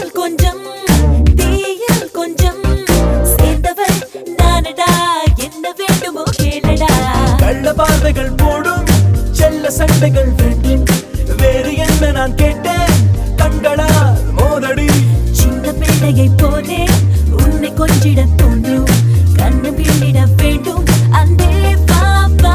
பால் கொஞ்சம் தீயில் கொஞ்சம் சேர்ந்தவள் நானடா என்ன வேண்டுமோ கேளடா கள்ள பார்வைகள் போடும் செல்ல சண்டைகள் வேண்டும் வேறு என்ன நான் கேட்டேன் கண்களால் மோதடி சின்ன பிள்ளையை போலே உன்னை கொஞ்சிட தோன்றும் கண்ணு பிள்ளிட வேண்டும் அன்பே பாப்பா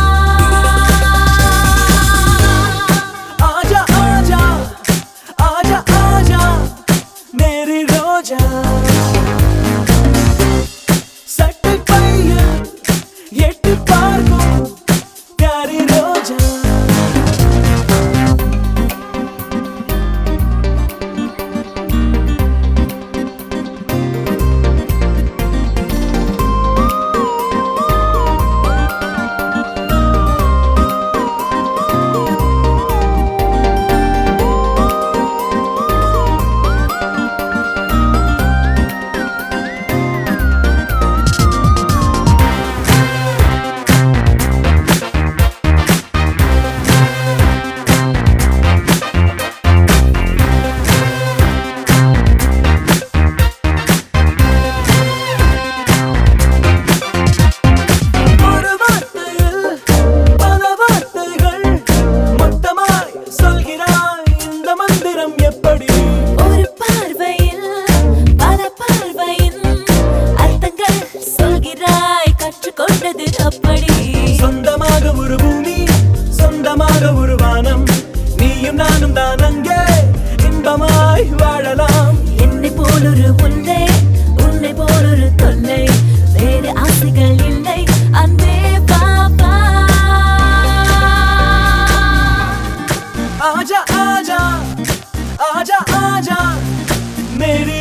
ஆஜா ஆஜா ஆஜா ஆஜா மேரி ரோஜா சட்டை பையில் எட்டு பார்க்கும் प्यारी ரோஜா ஒரு வார்த்தையில் பல வார்த்தைகள் மொத்தமாய் சொல்கிறாய் இந்த மந்திரம் எப்படி ஒரு பார்வையில் பல பார்வையின் அர்த்தங்கள் சொல்கிறாய் கற்றுக்கொண்டது அப்படி சொந்தமாக ஒரு பூமி சொந்தமாக ஒரு வானம் நீயும் நானும் தான் அங்கே இன்பமாய் வாழலாம் என்னை போலொரு உன்னை உன்னை போலொரு தொல்லை வேறு ஆசைகள் இல்லை அன்பே பாப்பா आजा आजा आजा आजा मेरी